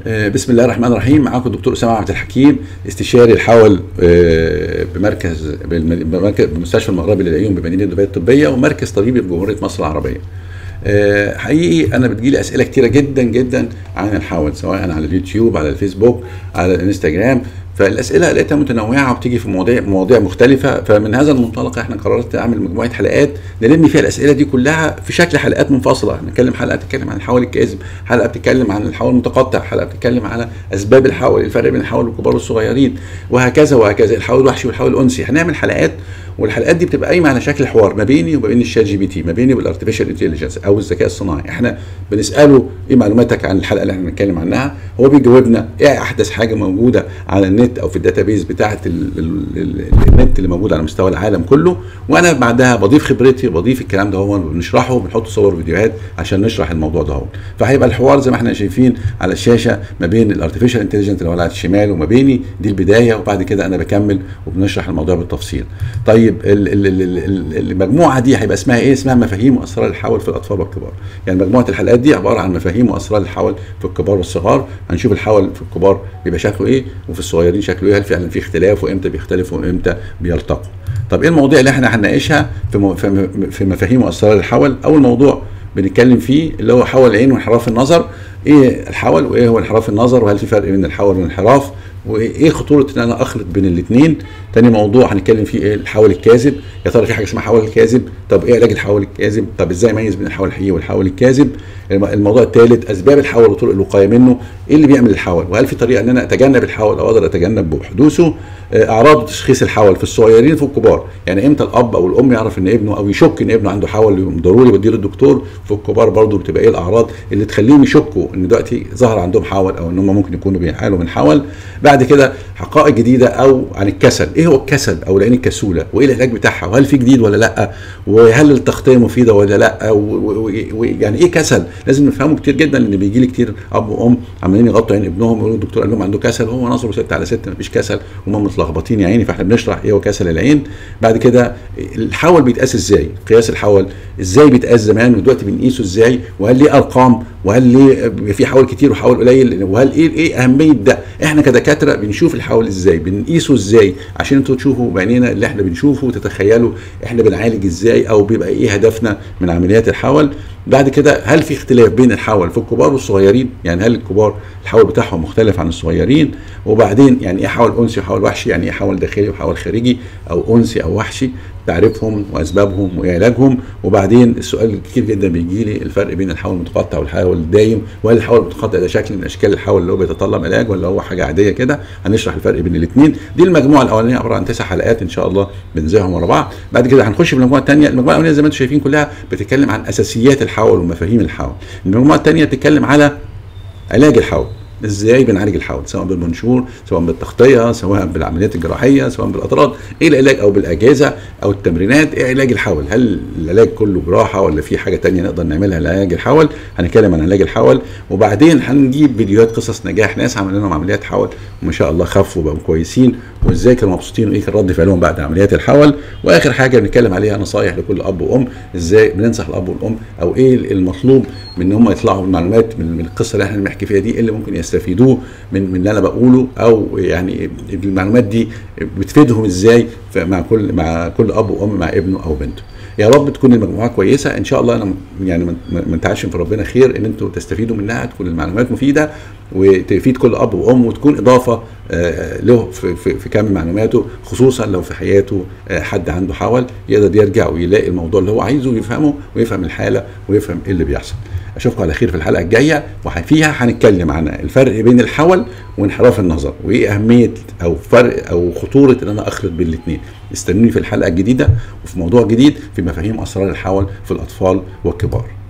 آه، بسم الله الرحمن الرحيم معاكم الدكتور اسامه عبد الحكيم استشاري الحول آه، بمركز بمركز- بمستشفى المغربي للعيون بمدينه دبي الطبيه ومركز طبيبي بجمهوريه مصر العربيه. آه، حقيقي انا بتجيلي اسئله كتيره جدا جدا عن الحول سواء على اليوتيوب على الفيسبوك على الانستجرام فالاسئله لقيتها متنوعه وبتيجي في مواضيع مواضيع مختلفه فمن هذا المنطلق احنا قررت اعمل مجموعه حلقات نلم فيها الاسئله دي كلها في شكل حلقات منفصله هنتكلم حلقه بتتكلم عن الحول الكاذب حلقه بتتكلم عن الحول المتقطع حلقه بتتكلم على اسباب الحول الفرق بين الحول الكبار والصغيرين وهكذا وهكذا الحول الوحشي والحول الانسي هنعمل حلقات والحلقات دي بتبقى قايمه على شكل حوار ما بيني وما بين الشات جي بي تي ما بيني والارتفيشال انتليجنس او الذكاء الصناعي احنا بنساله ايه معلوماتك عن الحلقه اللي احنا بنتكلم عنها هو بيجاوبنا ايه احدث حاجه موجوده على النت او في الداتابيز بتاعه ال- ال- ال- النت اللي موجود على مستوى العالم كله وانا بعدها بضيف خبرتي وبضيف الكلام ده هو بنشرحه وبنحط صور وفيديوهات عشان نشرح الموضوع ده هو فهيبقى الحوار زي ما احنا شايفين على الشاشه ما بين الارتفيشال انتليجنت اللي هو على الشمال وما بيني دي البدايه وبعد كده انا بكمل وبنشرح الموضوع بالتفصيل طيب ال- ال- ال- ال- ال- المجموعه دي هيبقى اسمها ايه اسمها مفاهيم واسرار الحول في الاطفال والكبار يعني مجموعه الحلقات دي عباره عن مفاهيم واسرار الحول في الكبار والصغار هنشوف الحول في الكبار بيبقى شكله ايه وفي الصغيرين شكله ايه هل فعلا في اختلاف وامتى بيختلفوا وامتى بيلتقوا طب ايه المواضيع اللي احنا هنناقشها في مو- في م- في مفاهيم واسرار الحول اول موضوع بنتكلم فيه اللي هو حول العين وانحراف النظر ايه الحول وايه هو انحراف النظر وهل في فرق بين الحول والانحراف وايه خطوره ان انا اخلط بين الاثنين تاني موضوع هنتكلم فيه ايه الحول الكاذب يا ترى في حاجه اسمها حول الكاذب طب ايه علاج الحول الكاذب طب ازاي اميز بين الحول الحقيقي والحول الكاذب الم- الموضوع الثالث اسباب الحول وطرق الوقايه منه ايه اللي بيعمل الحول وهل في طريقه ان انا اتجنب الحول او اقدر اتجنب حدوثه آه، اعراض تشخيص الحول في الصغيرين وفي الكبار يعني امتى الاب او الام يعرف ان ابنه او يشك ان ابنه عنده حول يقوم ضروري يوديه للدكتور في الكبار برضه بتبقى ايه الاعراض اللي تخليهم يشكوا ان دلوقتي ظهر عندهم حول او ان هم ممكن يكونوا بيعانوا من حول بعد كده حقائق جديده او عن الكسل ايه هو الكسل او العين الكسوله وايه العلاج بتاعها وهل في جديد ولا لا وهل التغطيه مفيده ولا لا ويعني ايه كسل لازم نفهمه كتير جدا لان بيجي لي كتير اب وام عمالين يغطوا عين ابنهم يقولوا الدكتور قال لهم عنده كسل هو نظره 6 على 6 مفيش كسل هم متلخبطين يا عيني فاحنا بنشرح ايه هو كسل العين بعد كده الحول بيتقاس ازاي قياس الحول ازاي بيتقاس زمان ودلوقتي بنقيسه ازاي وهل ليه ارقام وهل ليه بيبقى في حول كتير وحول قليل وهل ايه ايه اهميه ده احنا كدكاتره بنشوف الحول ازاي بنقيسه ازاي عشان انتوا تشوفوا بعينينا اللي احنا بنشوفه وتتخيلوا احنا بنعالج ازاي او بيبقى ايه هدفنا من عمليات الحول بعد كده هل في اختلاف بين الحول في الكبار والصغيرين يعني هل الكبار الحول بتاعهم مختلف عن الصغيرين وبعدين يعني ايه حول انسي وحول وحشي يعني ايه حول داخلي وحول خارجي او انسي او وحشي تعريفهم واسبابهم وعلاجهم وبعدين السؤال كتير جدا بيجي لي الفرق بين الحول المتقطع والحول الدايم وهل الحول المتقطع ده شكل من اشكال الحول اللي هو بيتطلب علاج ولا هو حاجه عاديه كده هنشرح الفرق بين الاثنين دي المجموعه الاولانيه عباره عن تسع حلقات ان شاء الله بنذاعهم ورا بعض بعد كده هنخش في المجموعه الثانيه المجموعه الاولانيه زي ما انتم شايفين كلها بتتكلم عن اساسيات الحول ومفاهيم الحول المجموعه الثانيه بتتكلم على علاج الحول ازاي بنعالج الحول سواء بالمنشور سواء بالتغطيه سواء بالعمليات الجراحيه سواء بالاطراد ايه العلاج او بالاجهزه او التمرينات ايه علاج الحول هل العلاج كله جراحه ولا في حاجه تانية نقدر نعملها لعلاج الحول هنتكلم عن علاج الحول وبعدين هنجيب فيديوهات قصص نجاح ناس عملوا لهم عمليات حول وما شاء الله خفوا وبقوا كويسين وازاي كانوا مبسوطين وايه كان رد فعلهم بعد عمليات الحول واخر حاجه بنتكلم عليها نصايح لكل اب وام ازاي بننصح الاب والام او ايه المطلوب من ان هم يطلعوا بالمعلومات من من القصه اللي احنا بنحكي فيها دي إيه اللي ممكن يستفيدوه من من اللي انا بقوله او يعني المعلومات دي بتفيدهم ازاي ف- مع كل مع كل اب وام مع ابنه او بنته يا رب تكون المجموعه كويسه ان شاء الله انا م- يعني ما- ما ما نتعشم في ربنا خير ان انتوا تستفيدوا منها تكون المعلومات مفيده وتفيد كل اب وام وتكون اضافه آه، له في, في, في كم معلوماته خصوصا لو في حياته آه، حد عنده حول يقدر يرجع ويلاقي الموضوع اللي هو عايزه ويفهمه ويفهم الحاله ويفهم ايه اللي بيحصل اشوفكم على خير في الحلقه الجايه وفيها هنتكلم عن الفرق بين الحول وانحراف النظر وايه اهميه او فرق او خطوره ان انا اخلط بين الاثنين استنوني في الحلقه الجديده وفي موضوع جديد في مفاهيم اسرار الحول في الاطفال والكبار